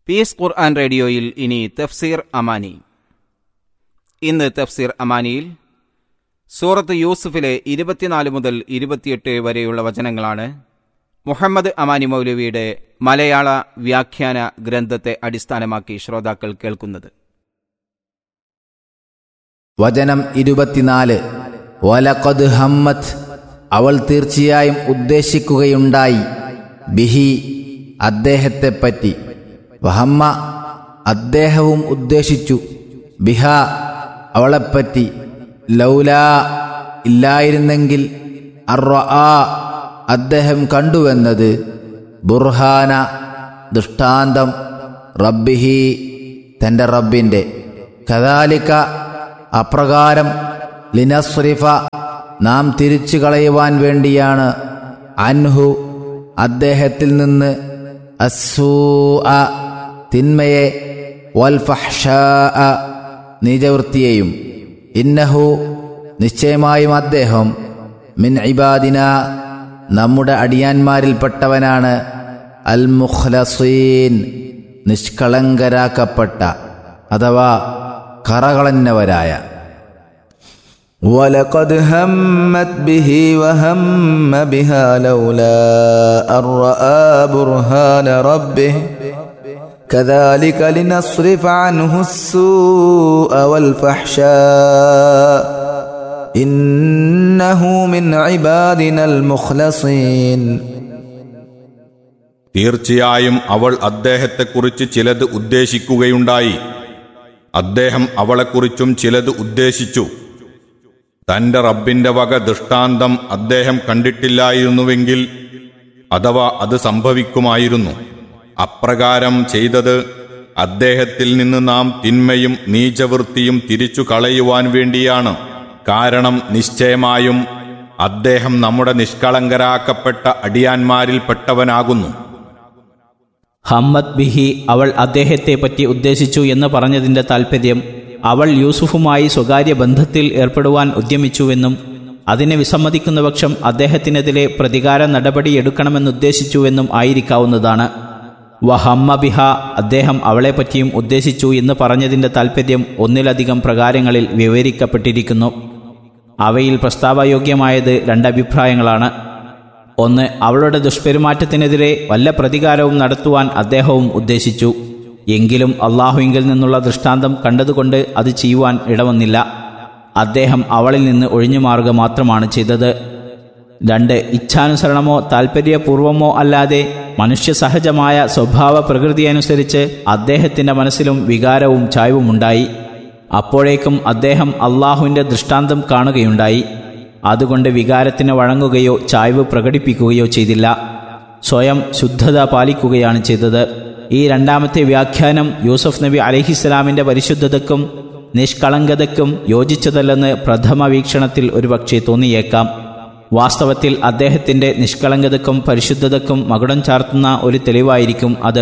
piece ഖുർആൻ റേഡിയോയിൽ ഇനി തഫ്സീർ അമാനി ഇന്ന് തഫ്സീർ അമാനിയിൽ സൂറത്ത് യൂസുഫിലെ ഇരുപത്തിനാല് മുതൽ ഇരുപത്തിയെട്ട് വരെയുള്ള വചനങ്ങളാണ് മുഹമ്മദ് അമാനി മൗലവിയുടെ മലയാള വ്യാഖ്യാന ഗ്രന്ഥത്തെ അടിസ്ഥാനമാക്കി ശ്രോതാക്കൾ കേൾക്കുന്നത് വചനം ഇരുപത്തിനാല് വലഖദ് ഹമ്മത്ത് അവൾ തീർച്ചയായും ഉദ്ദേശിക്കുകയുണ്ടായി ബിഹി അദ്ദേഹത്തെപ്പറ്റി വഹമ്മ അദ്ദേഹവും ഉദ്ദേശിച്ചു ബിഹ അവളെപ്പറ്റി ലൗലാ ഇല്ലായിരുന്നെങ്കിൽ അറ അദ്ദേഹം കണ്ടുവെന്നത് ബുർഹാന ദൃഷ്ടാന്തം റബ്ബിഹി തൻ്റെ റബ്ബിൻ്റെ കദാലിക്ക അപ്രകാരം ലിനസ്രിഫ നാം തിരിച്ചു കളയുവാൻ വേണ്ടിയാണ് അൻഹു അദ്ദേഹത്തിൽ നിന്ന് അസൂ തിന്മയെ വൽഫഹ്ഷ നീചവൃത്തിയെയും ഇന്നഹു നിശ്ചയമായും അദ്ദേഹം മിൻ ഇബാദിന നമ്മുടെ അടിയാന്മാരിൽപ്പെട്ടവനാണ് അൽ മുഖ്ലസീൻ നിഷ്കളങ്കരാക്കപ്പെട്ട അഥവാ കറകളന്നവരായ ولقد همت به وهم بها لولا أن رأى برهان ربه كذلك لنصرف عنه السوء والفحشاء إنه من عبادنا المخلصين തീർച്ചയായും അവൾ അദ്ദേഹത്തെക്കുറിച്ച് ചിലത് ഉദ്ദേശിക്കുകയുണ്ടായി അദ്ദേഹം അവളെക്കുറിച്ചും ചിലത് ഉദ്ദേശിച്ചു തന്റെ റബ്ബിന്റെ വക ദൃഷ്ടാന്തം അദ്ദേഹം കണ്ടിട്ടില്ലായിരുന്നുവെങ്കിൽ അഥവാ അത് സംഭവിക്കുമായിരുന്നു അപ്രകാരം ചെയ്തത് അദ്ദേഹത്തിൽ നിന്ന് നാം തിന്മയും നീചവൃത്തിയും തിരിച്ചു കളയുവാൻ വേണ്ടിയാണ് കാരണം നിശ്ചയമായും അദ്ദേഹം നമ്മുടെ നിഷ്കളങ്കരാക്കപ്പെട്ട അടിയാന്മാരിൽപ്പെട്ടവനാകുന്നു ഹമ്മദ് ബിഹി അവൾ അദ്ദേഹത്തെ പറ്റി ഉദ്ദേശിച്ചു എന്ന് പറഞ്ഞതിന്റെ താൽപ്പര്യം അവൾ യൂസുഫുമായി സ്വകാര്യ ബന്ധത്തിൽ ഏർപ്പെടുവാൻ ഉദ്യമിച്ചുവെന്നും അതിനെ വിസമ്മതിക്കുന്ന പക്ഷം അദ്ദേഹത്തിനെതിരെ പ്രതികാര നടപടിയെടുക്കണമെന്നുദ്ദേശിച്ചുവെന്നും ആയിരിക്കാവുന്നതാണ് വഹമ്മ ബിഹ അദ്ദേഹം അവളെപ്പറ്റിയും ഉദ്ദേശിച്ചു എന്ന് പറഞ്ഞതിന്റെ താൽപ്പര്യം ഒന്നിലധികം പ്രകാരങ്ങളിൽ വിവരിക്കപ്പെട്ടിരിക്കുന്നു അവയിൽ പ്രസ്താവയോഗ്യമായത് രണ്ടഭിപ്രായങ്ങളാണ് ഒന്ന് അവളുടെ ദുഷ്പെരുമാറ്റത്തിനെതിരെ വല്ല പ്രതികാരവും നടത്തുവാൻ അദ്ദേഹവും ഉദ്ദേശിച്ചു എങ്കിലും അള്ളാഹുവിങ്കിൽ നിന്നുള്ള ദൃഷ്ടാന്തം കണ്ടതുകൊണ്ട് അത് ചെയ്യുവാൻ ഇടവന്നില്ല അദ്ദേഹം അവളിൽ നിന്ന് ഒഴിഞ്ഞു മാറുക മാത്രമാണ് ചെയ്തത് രണ്ട് ഇച്ഛാനുസരണമോ താൽപ്പര്യപൂർവമോ അല്ലാതെ മനുഷ്യസഹജമായ സ്വഭാവ പ്രകൃതിയനുസരിച്ച് അദ്ദേഹത്തിൻ്റെ മനസ്സിലും വികാരവും ചായ്വുമുണ്ടായി അപ്പോഴേക്കും അദ്ദേഹം അള്ളാഹുവിൻ്റെ ദൃഷ്ടാന്തം കാണുകയുണ്ടായി അതുകൊണ്ട് വികാരത്തിന് വഴങ്ങുകയോ ചായ്വ് പ്രകടിപ്പിക്കുകയോ ചെയ്തില്ല സ്വയം ശുദ്ധത പാലിക്കുകയാണ് ചെയ്തത് ഈ രണ്ടാമത്തെ വ്യാഖ്യാനം യൂസഫ് നബി അലഹിസ്സലാമിൻ്റെ പരിശുദ്ധതയ്ക്കും നിഷ്കളങ്കതയ്ക്കും യോജിച്ചതല്ലെന്ന് പ്രഥമ വീക്ഷണത്തിൽ ഒരുപക്ഷെ തോന്നിയേക്കാം വാസ്തവത്തിൽ അദ്ദേഹത്തിൻ്റെ നിഷ്കളങ്കതയ്ക്കും പരിശുദ്ധതയ്ക്കും മകുടം ചാർത്തുന്ന ഒരു തെളിവായിരിക്കും അത്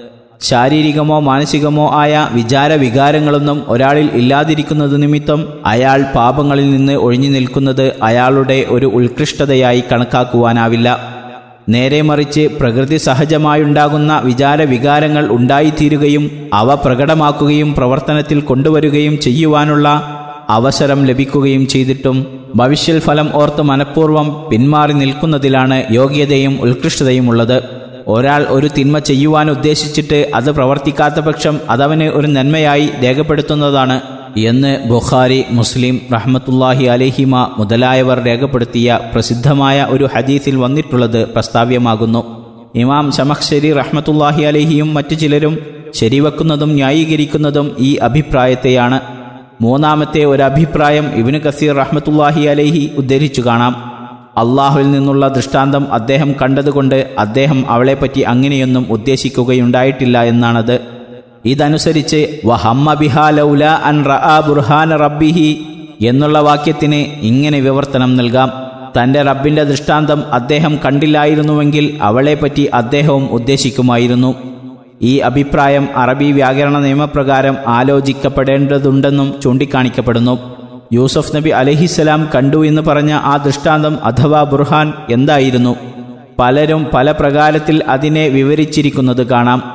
ശാരീരികമോ മാനസികമോ ആയ വിചാര വികാരങ്ങളൊന്നും ഒരാളിൽ ഇല്ലാതിരിക്കുന്നത് നിമിത്തം അയാൾ പാപങ്ങളിൽ നിന്ന് ഒഴിഞ്ഞു നിൽക്കുന്നത് അയാളുടെ ഒരു ഉത്കൃഷ്ടതയായി കണക്കാക്കുവാനാവില്ല നേരെ മറിച്ച് പ്രകൃതി സഹജമായുണ്ടാകുന്ന വിചാര വികാരങ്ങൾ ഉണ്ടായിത്തീരുകയും അവ പ്രകടമാക്കുകയും പ്രവർത്തനത്തിൽ കൊണ്ടുവരികയും ചെയ്യുവാനുള്ള അവസരം ലഭിക്കുകയും ചെയ്തിട്ടും ഭവിഷ്യൽ ഫലം ഓർത്ത് മനഃപൂർവ്വം പിന്മാറി നിൽക്കുന്നതിലാണ് യോഗ്യതയും ഉത്കൃഷ്ടതയും ഉള്ളത് ഒരാൾ ഒരു തിന്മ ചെയ്യുവാൻ ഉദ്ദേശിച്ചിട്ട് അത് പ്രവർത്തിക്കാത്ത പക്ഷം അതവന് ഒരു നന്മയായി രേഖപ്പെടുത്തുന്നതാണ് എന്ന് ബുഖാരി മുസ്ലിം റഹ്മത്തുല്ലാഹി അലഹിമ മുതലായവർ രേഖപ്പെടുത്തിയ പ്രസിദ്ധമായ ഒരു ഹദീസിൽ വന്നിട്ടുള്ളത് പ്രസ്താവ്യമാകുന്നു ഇമാം ശമഖ്ശരി റഹ്മത്തുല്ലാഹി അലഹിയും മറ്റു ചിലരും ശരിവെക്കുന്നതും ന്യായീകരിക്കുന്നതും ഈ അഭിപ്രായത്തെയാണ് മൂന്നാമത്തെ ഒരു അഭിപ്രായം ഇബിന് കസീർ റഹ്മത്തുല്ലാഹി അലഹി ഉദ്ധരിച്ചു കാണാം അള്ളാഹുവിൽ നിന്നുള്ള ദൃഷ്ടാന്തം അദ്ദേഹം കണ്ടതുകൊണ്ട് അദ്ദേഹം അവളെപ്പറ്റി അങ്ങനെയൊന്നും ഉദ്ദേശിക്കുകയുണ്ടായിട്ടില്ല എന്നാണത് ഇതനുസരിച്ച് വഹമ്മ ബിഹാ ലൗല അൻ റആ ബുർഹാന റബ്ബിഹി എന്നുള്ള വാക്യത്തിന് ഇങ്ങനെ വിവർത്തനം നൽകാം തന്റെ റബ്ബിന്റെ ദൃഷ്ടാന്തം അദ്ദേഹം കണ്ടില്ലായിരുന്നുവെങ്കിൽ അവളെപ്പറ്റി അദ്ദേഹവും ഉദ്ദേശിക്കുമായിരുന്നു ഈ അഭിപ്രായം അറബി വ്യാകരണ നിയമപ്രകാരം ആലോചിക്കപ്പെടേണ്ടതുണ്ടെന്നും ചൂണ്ടിക്കാണിക്കപ്പെടുന്നു യൂസഫ് നബി അലഹിസ്സലാം കണ്ടു എന്ന് പറഞ്ഞ ആ ദൃഷ്ടാന്തം അഥവാ ബുർഹാൻ എന്തായിരുന്നു പലരും പല പ്രകാരത്തിൽ അതിനെ വിവരിച്ചിരിക്കുന്നത് കാണാം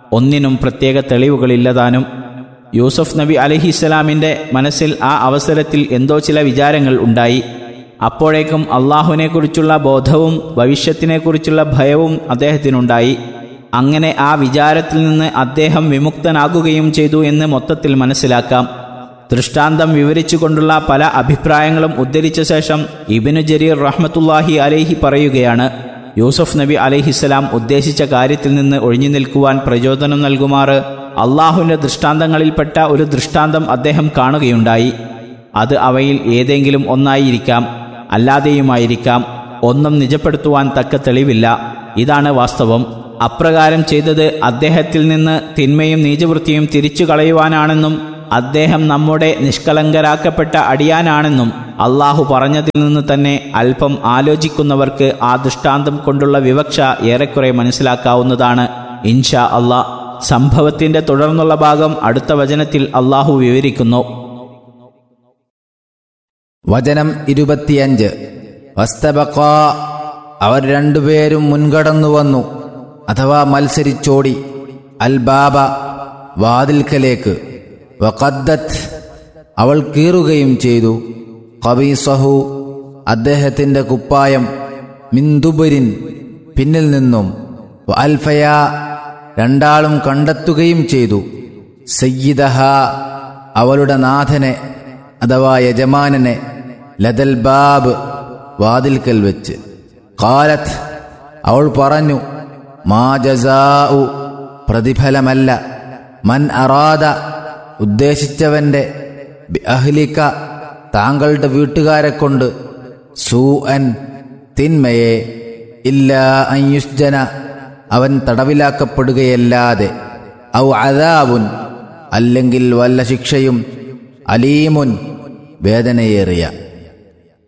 ഒന്നിനും പ്രത്യേക തെളിവുകളില്ലതാനും യൂസഫ് നബി അലഹിസ്സലാമിൻ്റെ മനസ്സിൽ ആ അവസരത്തിൽ എന്തോ ചില വിചാരങ്ങൾ ഉണ്ടായി അപ്പോഴേക്കും അള്ളാഹുവിനെക്കുറിച്ചുള്ള ബോധവും ഭവിഷ്യത്തിനെക്കുറിച്ചുള്ള ഭയവും അദ്ദേഹത്തിനുണ്ടായി അങ്ങനെ ആ വിചാരത്തിൽ നിന്ന് അദ്ദേഹം വിമുക്തനാകുകയും ചെയ്തു എന്ന് മൊത്തത്തിൽ മനസ്സിലാക്കാം ദൃഷ്ടാന്തം വിവരിച്ചുകൊണ്ടുള്ള പല അഭിപ്രായങ്ങളും ഉദ്ധരിച്ച ശേഷം ഇബിനു ജരീർ റഹ്മത്തുല്ലാഹി അലൈഹി പറയുകയാണ് യൂസഫ് നബി അലൈഹിസ്സലാം ഉദ്ദേശിച്ച കാര്യത്തിൽ നിന്ന് ഒഴിഞ്ഞു നിൽക്കുവാൻ പ്രചോദനം നൽകുമാറ് അള്ളാഹുവിൻ്റെ ദൃഷ്ടാന്തങ്ങളിൽപ്പെട്ട ഒരു ദൃഷ്ടാന്തം അദ്ദേഹം കാണുകയുണ്ടായി അത് അവയിൽ ഏതെങ്കിലും ഒന്നായിരിക്കാം അല്ലാതെയുമായിരിക്കാം ഒന്നും നിജപ്പെടുത്തുവാൻ തക്ക തെളിവില്ല ഇതാണ് വാസ്തവം അപ്രകാരം ചെയ്തത് അദ്ദേഹത്തിൽ നിന്ന് തിന്മയും നീചവൃത്തിയും തിരിച്ചു കളയുവാനാണെന്നും അദ്ദേഹം നമ്മുടെ നിഷ്കളങ്കരാക്കപ്പെട്ട അടിയാനാണെന്നും അള്ളാഹു പറഞ്ഞതിൽ നിന്ന് തന്നെ അല്പം ആലോചിക്കുന്നവർക്ക് ആ ദൃഷ്ടാന്തം കൊണ്ടുള്ള വിവക്ഷ ഏറെക്കുറെ മനസ്സിലാക്കാവുന്നതാണ് ഇൻഷാ അള്ളാ സംഭവത്തിന്റെ തുടർന്നുള്ള ഭാഗം അടുത്ത വചനത്തിൽ അള്ളാഹു വിവരിക്കുന്നു വചനം ഇരുപത്തിയഞ്ച് വസ്തബക്ക അവർ രണ്ടുപേരും മുൻകടന്നു വന്നു അഥവാ മത്സരിച്ചോടി അൽ ബാബ വാതിൽക്കലേക്ക് വഖദ്ദത്ത് അവൾ കീറുകയും ചെയ്തു കബീസഹു അദ്ദേഹത്തിൻ്റെ കുപ്പായം മിന്ദുബരിൻ പിന്നിൽ നിന്നും അൽഫയ രണ്ടാളും കണ്ടെത്തുകയും ചെയ്തു സയ്യിദഹ അവളുടെ നാഥനെ അഥവാ യജമാനനെ ലതൽ ബാബ് വാതിൽക്കൽ വെച്ച് കാലത്ത് അവൾ പറഞ്ഞു മാ ജസാഉ പ്രതിഫലമല്ല മൻ അറാദ ഉദ്ദേശിച്ചവന്റെ ബി അഹ്ലിക താങ്കളുടെ വീട്ടുകാരെ കൊണ്ട് സൂ അൻ തിന്മയെ ഇല്ല അയുസ്ജന അവൻ തടവിലാക്കപ്പെടുകയല്ലാതെ ഔ അദാബുൻ അല്ലെങ്കിൽ വല്ല ശിക്ഷയും അലീമുൻ വേദനയേറിയ